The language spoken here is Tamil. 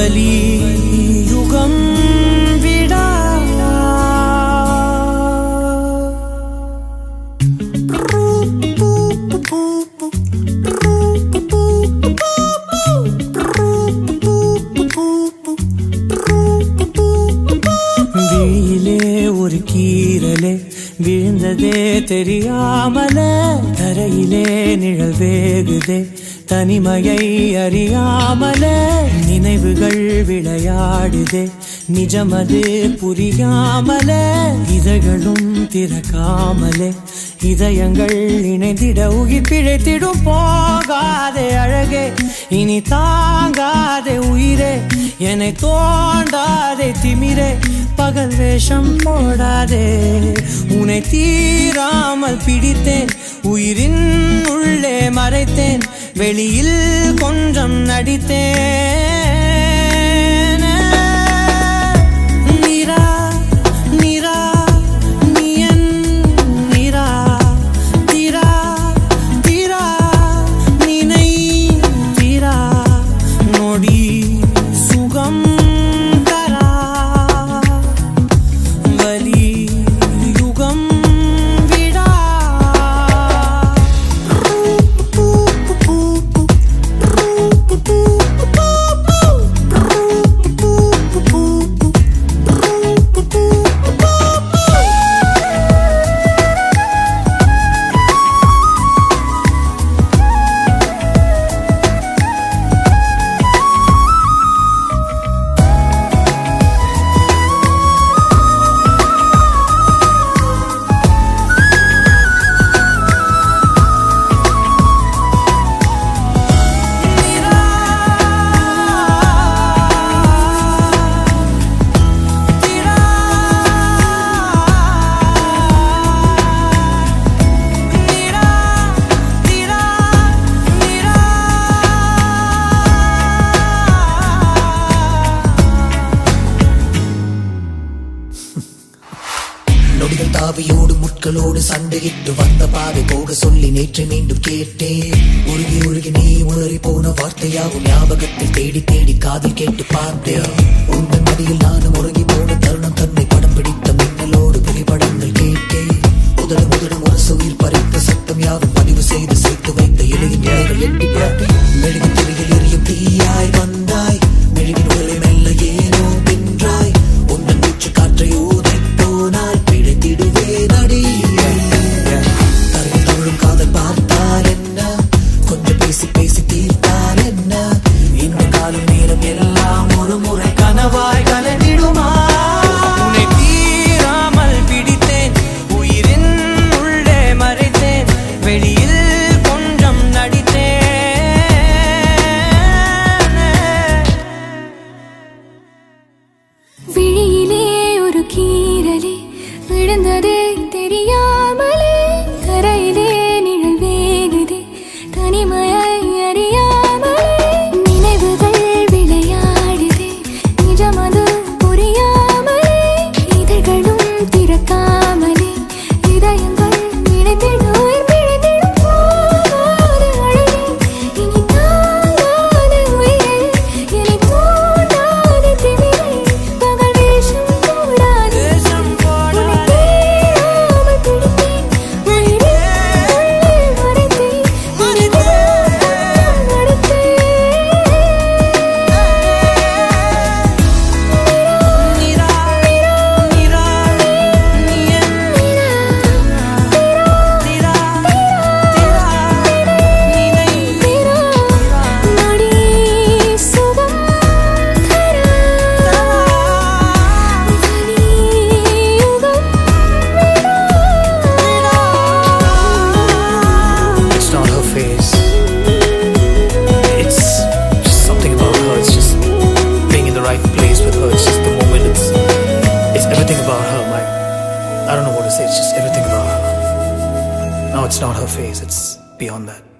வலி யுகம் விடா விழியிலே ஒரு கீரலே விழுந்ததே தெரியாமல தரையிலே நிழல் வேகுதே தனிமையை அறியாமல நினைவுகள் விளையாடுதே நிஜமது புரியாமல இதழ்களும் திறக்காமலே இதயங்கள் இணைந்திட உயிர் பிழைத்திடும் போகாதே அழகே இனி தாங்காதே உயிரே என்னை தோண்டாதே திமிரே பகல் வேஷம் போடாதே உன்னை தீராமல் பிடித்தேன் உயிரின் உள்ளே மறைத்தேன் வெளியில் கொஞ்சம் நடித்தேன் நிரா நிரா நீ என் நிரா தீரா தீரா நினை தீரா நொடி சுகம் தரா வலி யுகம் விடா நொடிகள் தாவியோடு முட்களோடு சண்டையிட்டு வந்த பாதை போக சொல்லி நேற்று மீண்டும் கேட்டேன் உருகி உருகி நீ உளறி போன வார்த்தையாகும் ஞாபகத்தில் தேடி தேடி காதில் கேட்டு பார்த்தேன் உங்கள் மடியில் நானும் உறங்கி போன தருணம் தன்னை படம் பிடித்த மின்னலோடு புகைப்படங்கள் கேட்டேன் உதடு உதடு முரசு உயிர் பறித்த சத்தம் யாவும் பதிவு செய்து சேர்த்து வைத்த இலையின் இலைகள் எட்டி பார்த்தேன் மெழுகு திரையில் எரியும் தீயாய் வந்தாய் மெழுகின் உடலை மெல்ல ஏனோ தின்றாய் உந்தன் மூச்சு காற்றை ஊதை போனால் பிழைத்திடுவே நடி தரையில் தவழும் காதல் பார்த்தால் என்ன கொஞ்சம் பேசி பேசி தீர்த்தால் என்ன இந்த காலம் நேரம் எல்லாம் ஒரு முறை கனவாய் கலந்திடுமா உன்னை தீராமல் பிடித்தேன் உயிரின் உள்ளே மறைத்தேன் வெளியில் கொஞ்சம் நடித்தேன் விழியிலே ஒரு கீரலே விழுந்ததே தெரியாமலே கரையிலே நிழல் வேகுதே தனிமையை அறியாமலே நினைவுகள் விளையாடுதே நிஜமது புரியாமலே இதழ்களும் திறக்காமலே இதயங்கள் இணைந்திட உயிர் பிழைத்திடும் போகாத அழகே இனி தாங்காத உயிரே என்னை தூண்டாத திமிரே பகல் வேஷம் போடாதே தேசம் உன்னை போடாதே தீராமல் பிடித்தேன் உயிரே உள்ளே மறைத்தேன் இனிதான் நடத்தேன் நிரா நிரா நீ என் தீரா தீரா நினை நடி சுகம் தரா வலி யுகம் It's not her face. It's just something about her. It's just being in the right place with her. It's just the moment. It's it's everything about her. My I don't know what to say. It's just everything about her. No, it's not her face. It's beyond that.